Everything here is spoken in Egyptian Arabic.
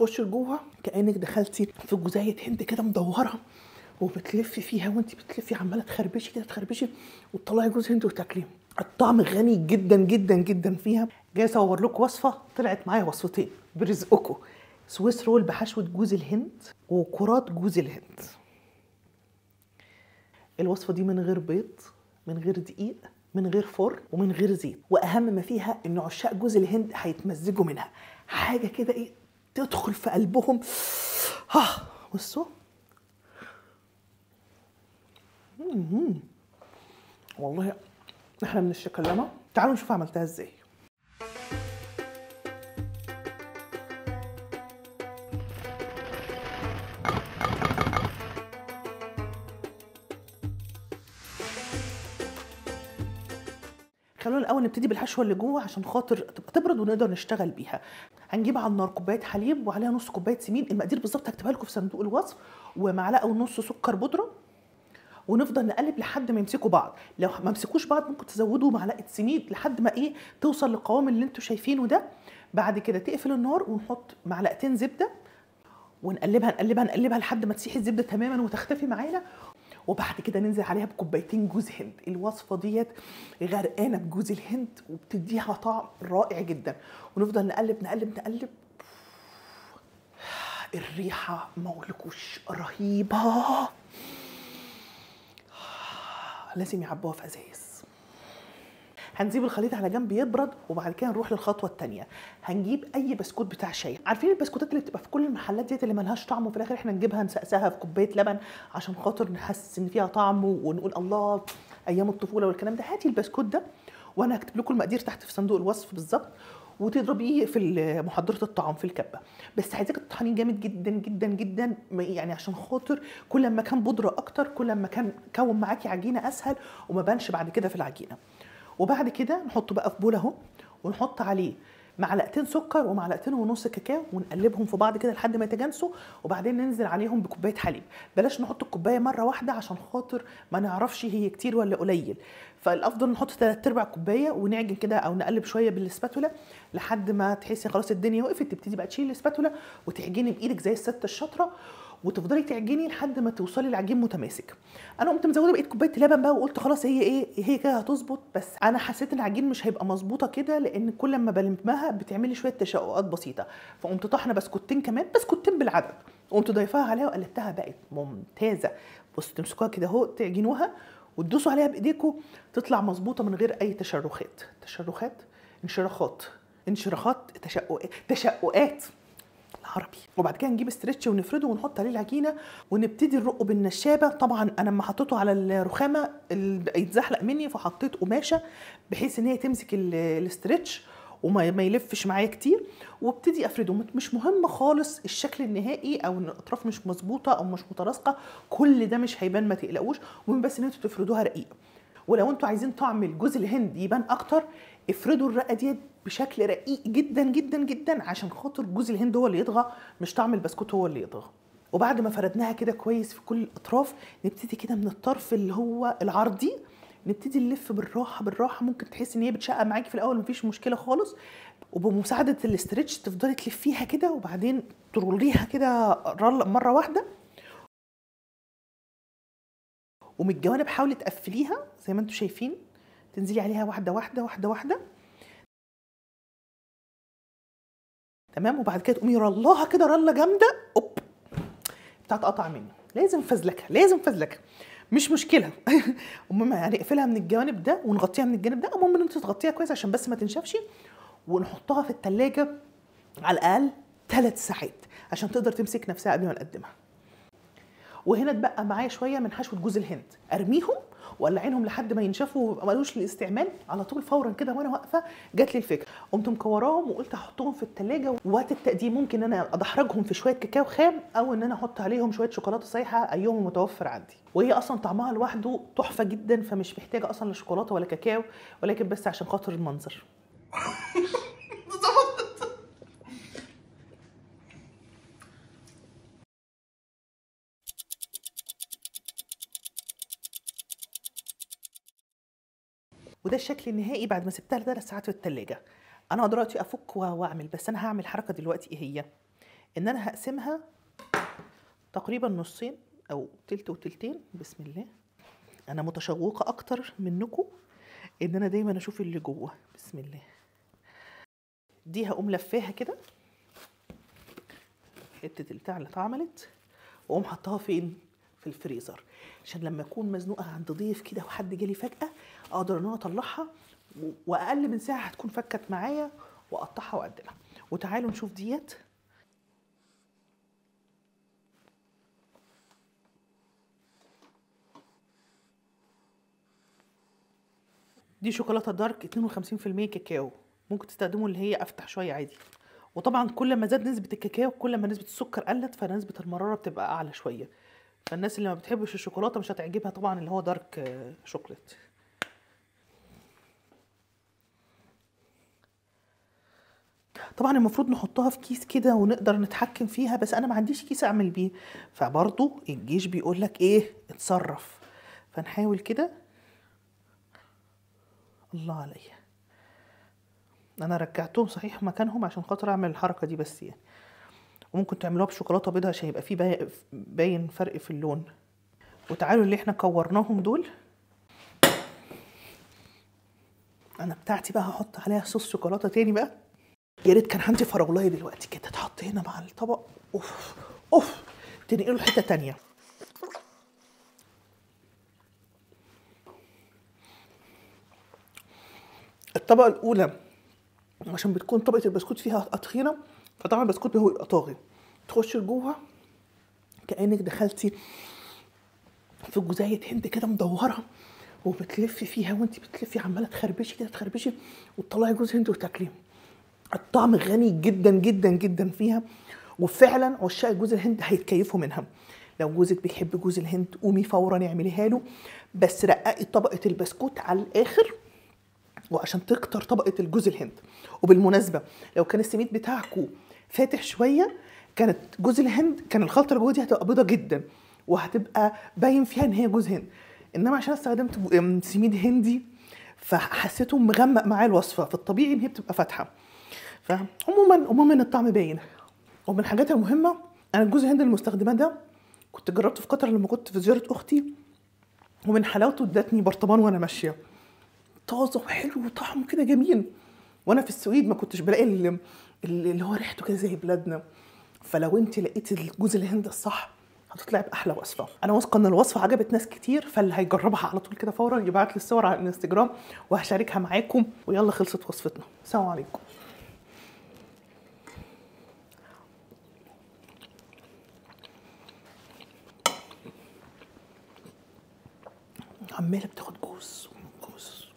تخش لجوه كانك دخلتي في جزيره هند كده مدوره وبتلفي فيها وانت بتلفي عماله تخربشي كده تخربشي وتطلعي جوز هند وتاكليه الطعم غني جدا جدا جدا فيها جاي اصور لكم وصفه طلعت معايا وصفتين برزقكم سويس رول بحشوه جوز الهند وكرات جوز الهند الوصفه دي من غير بيض من غير دقيق من غير فرن ومن غير زيت واهم ما فيها ان عشاق جوز الهند هيتمزجوا منها حاجه كده ايه تدخل في قلبهم ها بصوا مم. والله احنا من الشكلمه تعالوا نشوف عملتها ازاي خلونا الاول نبتدي بالحشوه اللي جوه عشان خاطر تبقى تبرد ونقدر نشتغل بيها هنجيب على النار كوبايه حليب وعليها نص كوبايه سمين المقادير بالظبط هكتبها لكم في صندوق الوصف ومعلقه ونص سكر بودره ونفضل نقلب لحد ما يمسكوا بعض لو ما مسكوش بعض ممكن تزودوا معلقه سميد لحد ما ايه توصل للقوام اللي انتوا شايفينه ده بعد كده تقفل النار ونحط معلقتين زبده ونقلبها نقلبها نقلبها لحد ما تسيح الزبده تماما وتختفي معانا وبعد كده ننزل عليها بكوبايتين جوز هند الوصفه ديت غرقانه بجوز الهند وبتديها طعم رائع جدا ونفضل نقلب نقلب نقلب الريحه ما اقولكوش رهيبه لازم يعبوها في ازايز هنسيب الخليط على جنب يبرد وبعد كده نروح للخطوه الثانيه هنجيب اي بسكوت بتاع شاي عارفين البسكوتات اللي بتبقى في كل المحلات ديت اللي ملهاش طعم وفي الاخر احنا نجيبها نسقسها في كوبايه لبن عشان خاطر نحس ان فيها طعم ونقول الله ايام الطفوله والكلام ده هاتي البسكوت ده وانا هكتب لكم المقادير تحت في صندوق الوصف بالظبط وتضربيه في محضره الطعام في الكبه بس عايزاك تطحنيه جامد جدا جدا جدا يعني عشان خاطر كل ما كان بودره اكتر كل ما كان كون معاكي عجينه اسهل وما بانش بعد كده في العجينه وبعد كده نحطه بقى في بول اهو ونحط عليه معلقتين سكر ومعلقتين ونص كاكاو ونقلبهم في بعض كده لحد ما يتجانسوا وبعدين ننزل عليهم بكوبايه حليب بلاش نحط الكوبايه مره واحده عشان خاطر ما نعرفش هي كتير ولا قليل فالافضل نحط ثلاث ارباع كوبايه ونعجن كده او نقلب شويه بالسباتولا لحد ما تحسي خلاص الدنيا وقفت تبتدي بقى تشيلي السباتولا وتعجني بايدك زي الست الشاطره وتفضلي تعجني لحد ما توصلي العجين متماسك انا قمت مزوده بقيت كوبايه لبن بقى وقلت خلاص هي ايه هي كده هتظبط بس انا حسيت ان العجين مش هيبقى مظبوطه كده لان كل ما بلمها بتعملي شويه تشققات بسيطه فقمت طحنه بسكوتين كمان بسكوتين بالعدد قمت ضايفاها عليها وقلبتها بقت ممتازه بصوا تمسكوها كده اهو تعجنوها وتدوسوا عليها بايديكم تطلع مظبوطه من غير اي تشرخات تشرخات انشراخات انشراخات تشققات تشققات العربي وبعد كده نجيب استرتش ونفرده ونحط عليه العجينه ونبتدي نرقه بالنشابه طبعا انا لما حطيته على الرخامه يتزحلق مني فحطيت قماشه بحيث ان هي تمسك الاسترتش وما ما يلفش معايا كتير وابتدي افرده مش مهم خالص الشكل النهائي او ان الاطراف مش مظبوطه او مش متناسقه كل ده مش هيبان ما تقلقوش المهم بس ان انتوا تفردوها رقيق ولو انتوا عايزين طعم الجوز الهند يبان اكتر افردوا الرقه ديت بشكل رقيق جدا جدا جدا عشان خاطر جوز الهند هو اللي يطغى مش طعم البسكوت هو اللي يطغى وبعد ما فردناها كده كويس في كل الاطراف نبتدي كده من الطرف اللي هو العرضي نبتدي نلف بالراحه بالراحه ممكن تحسي ان هي بتشقق معاكي في الاول مفيش مشكله خالص وبمساعده الاسترتش تفضلي تلفيها كده وبعدين تروليها كده مره واحده ومن الجوانب حاولي تقفليها زي ما انتم شايفين تنزلي عليها واحده واحده واحده واحده تمام وبعد كده تقومي رلاها كده رله جامده اوب بتاعت مني لازم فزلكه لازم فزلكه مش مشكله المهم يعني اقفلها من الجوانب ده ونغطيها من الجانب ده المهم ان انت تغطيها كويس عشان بس ما تنشفش ونحطها في التلاجة على الاقل ثلاث ساعات عشان تقدر تمسك نفسها قبل ما نقدمها وهنا اتبقى معايا شويه من حشوه جوز الهند ارميهم وقلعينهم لحد ما ينشفوا وما مالوش للاستعمال على طول فورا كده وانا واقفه جات لي الفكره قمت مكوراهم وقلت احطهم في التلاجة وقت التقديم ممكن ان انا ادحرجهم في شويه كاكاو خام او ان انا احط عليهم شويه شوكولاته سايحه ايهم متوفر عندي وهي اصلا طعمها لوحده تحفه جدا فمش محتاجه اصلا لا شوكولاته ولا كاكاو ولكن بس عشان خاطر المنظر وده الشكل النهائي بعد ما سبتها لثلاث ساعات في التلاجة انا دلوقتي افك واعمل بس انا هعمل حركه دلوقتي ايه هي ان انا هقسمها تقريبا نصين او تلت وتلتين بسم الله انا متشوقه اكتر منكم ان انا دايما اشوف اللي جوه بسم الله دي هقوم لفاها كده حته البتاع اللي اتعملت واقوم حطاها فين في الفريزر عشان لما اكون مزنوقه عند ضيف كده وحد جالي فجاه اقدر ان انا اطلعها و- واقل من ساعه هتكون فكت معايا واقطعها واقدمها وتعالوا نشوف ديت دي شوكولاته دارك 52% كاكاو ممكن تستخدموا اللي هي افتح شويه عادي وطبعا كل ما زاد نسبه الكاكاو كل ما نسبه السكر قلت فنسبه المراره بتبقى اعلى شويه فالناس اللي ما بتحبش الشوكولاته مش هتعجبها طبعا اللي هو دارك آه، شوكليت طبعا المفروض نحطها في كيس كده ونقدر نتحكم فيها بس انا ما عنديش كيس اعمل بيه فبرضو الجيش بيقول لك ايه اتصرف فنحاول كده الله عليا انا رجعتهم صحيح مكانهم عشان خاطر اعمل الحركه دي بس يعني وممكن تعملوها بشوكولاته بيضاء عشان يبقى فيه باي- باين فرق في اللون وتعالوا اللي احنا كورناهم دول انا بتاعتي بقى هحط عليها صوص شوكولاته تاني بقى يا ريت كان عندي فراولايه دلوقتي كده تحط هنا مع الطبق اوف اوف تنقله لحته تانية الطبقه الاولى عشان بتكون طبقه البسكوت فيها تخينه فطبعا البسكوت هو يبقى طاغي تخش لجوه كانك دخلتي في جزية هند كده مدورة وبتلفي فيها وانت بتلفي عمالة تخربشي كده تخربشي وتطلعي جوز هند وتاكليه الطعم غني جدا جدا جدا فيها وفعلا عشاق جوز الهند هيتكيفوا منها لو جوزك بيحب جوز الهند قومي فورا اعمليها له بس رققي طبقة البسكوت على الآخر وعشان تكتر طبقة الجوز الهند وبالمناسبة لو كان السميد بتاعكو فاتح شوية كانت جوز الهند كان الخلطة اللي جوه دي هتبقى بيضة جدا وهتبقى باين فيها ان هي جوز هند انما عشان استخدمت جو- أم سميد هندي فحسيته مغمق معايا الوصفة فالطبيعي ان هي بتبقى فاتحة فعموما عموما الطعم باين ومن الحاجات المهمة انا الجوز الهند المستخدماه ده كنت جربته في قطر لما كنت في زيارة اختي ومن حلاوته ادتني برطمان وانا ماشيه طازه وحلو وطعمه كده جميل وانا في السويد ما كنتش بلاقي ال- ال- اللي هو ريحته كده زي بلادنا فلو انت لقيت الجوز الهند الصح هتطلعي باحلى وصفه انا واثقه ان الوصفه عجبت ناس كتير فاللي هيجربها على طول كده فورا يبعت لي الصور على الانستجرام وهشاركها معاكم ويلا خلصت وصفتنا السلام عليكم عماله بتاخد جوز جوز